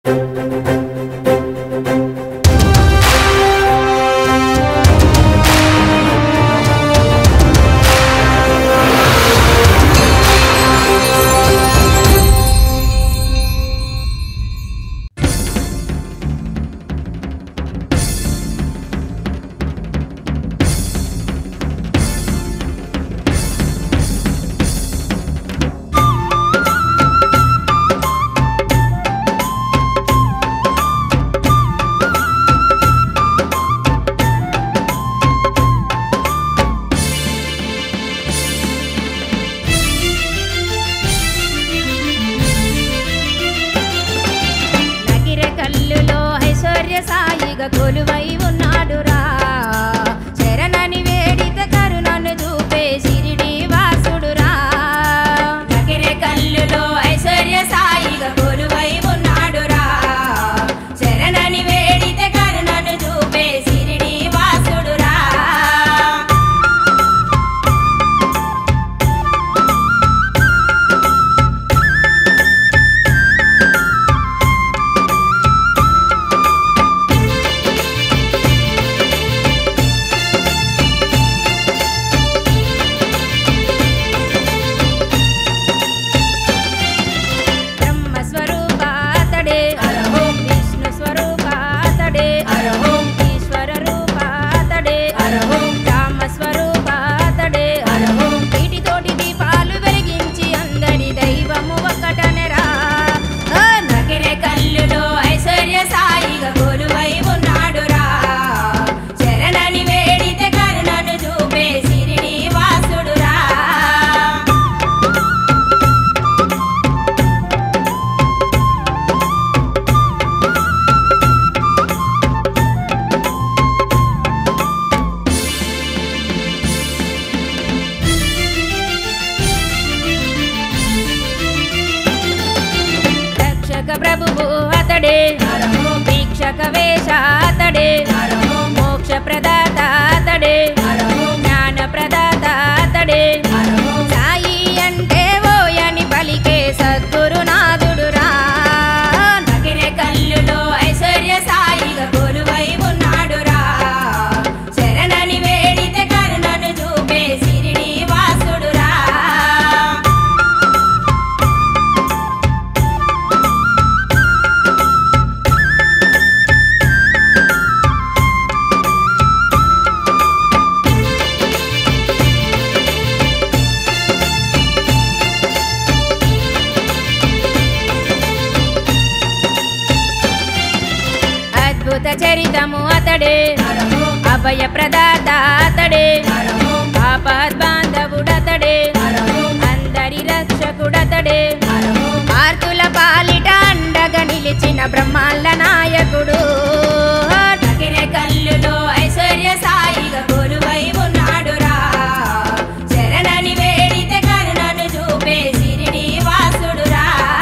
నగిర కల్లులో ఐశ్వర్య సాయిగా కొలువై ఉన్నాడురా శరణని వేడిత కరుణను చూపే సిరిడి వాసుడురా నగిర కల్లులో ఐశ్వర్య సాయిగా కొలువై ఉన్నాడురా శరణని వేడిత కరుణను చూపే సిరిడి వాసుడురా బ్రహ్మ స్వరూపాతడే అరహోం విష్ణు స్వరూపాతడే అరహోం ఈశ్వర రూపాతడే అరహోం రామ స్వరూపాతడే అరహోం వీటితోటి దీపాలు వెలిగించి అందరి దైవము ఒకటనరా ఆ నగిరే కల్లులో ఐశ్వర్య సాయిగా కొలువై ఉన్నాడురా శరణని వేడితే కరుణను చూపే సిరిడి వాసుడురా రక్షక ప్రభువు అతడే వీక్షక వేష అతడే మోక్ష ప్రదాత అతడే జ్ఞాన ప్రదాత అతడే సాయి అంటే ఓయని పలికే సద్గురునాథుడురా నగిరే కల్లులో ఐశ్వర్య సాయిగా కొలువై ఉన్నాడురా శరణని వేడితే కరుణను చూపే సిరిడి వాసుడురా అద్భుత చరితము అతడే అభయ ప్రదాత అతడే ఆపద్బాంధవుడతడే అందరి రక్షకుడతడే ఆర్తుల పాలిట అండగా నిలిచిన బ్రహ్మాండ నాయకుడు నగిరే కల్లులో ఐశ్వర్య సాయిగా కొలువై ఉన్నాడురా శరణని వేడితే కరుణను చూపే సిరిడి వాసుడురా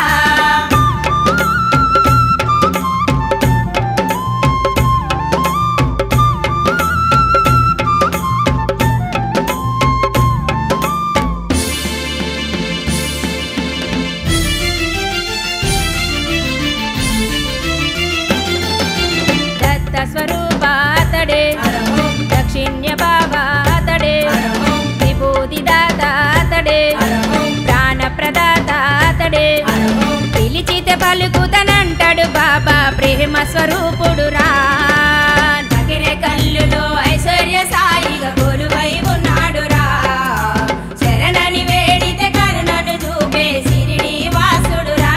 దత్త స్వరూపాతడే దక్షిణ్య బాబాతడే విభూతి దాతాతడే ప్రాణ ప్రదాతాతడే పిలిచితే పలుకుతనంటాడు బాబా ప్రేమ స్వరూపుడురా నగిరే కల్లులో ఐశ్వర్య సాయిగా కొలువై ఉన్నాడురా శరణని వేడితే కరుణను చూపే సిరిడి వాసుడురా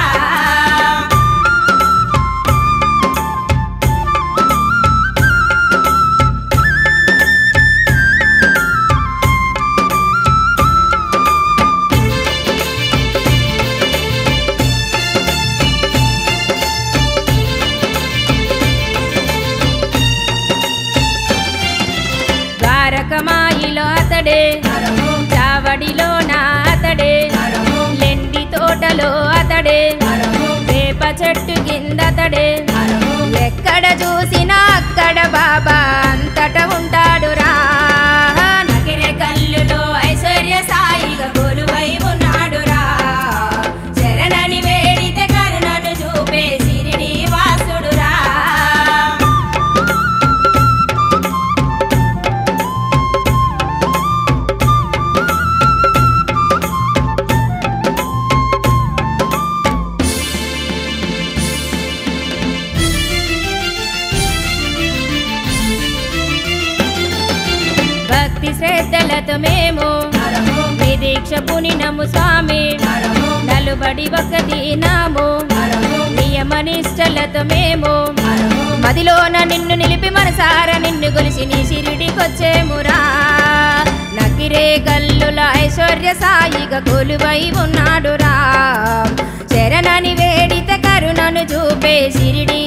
ద్వారకమాయిలో అతడే చావడిలో నా అతడే లెండి తోటలో అతడే వేప చెట్టు కింద అతడే ఎక్కడ చూసినా అక్కడ బాబా అంతట ఉంటాడురా నగిరే కల్లులో ఐశ్వర్య సాయిగా కొలువై ఉన్నాడురా శరణని వేడితే కరుణను చూపే సిరిడి వా శ్రద్ధలతో మేము మీ దీక్ష పునినము స్వామి నలుబడి ఒక దీనాము నియమ నిష్టలతో మేము మదిలోన నిన్ను నిలిపి మనసార నిన్ను గొలిసి నీ షిరిడికొచ్చేమురా నకిరే గల్లుల ఐశ్వర్య సాయిగా కొలువై ఉన్నాడురా శరణని వేడిత కరుణను చూపే సిరిడి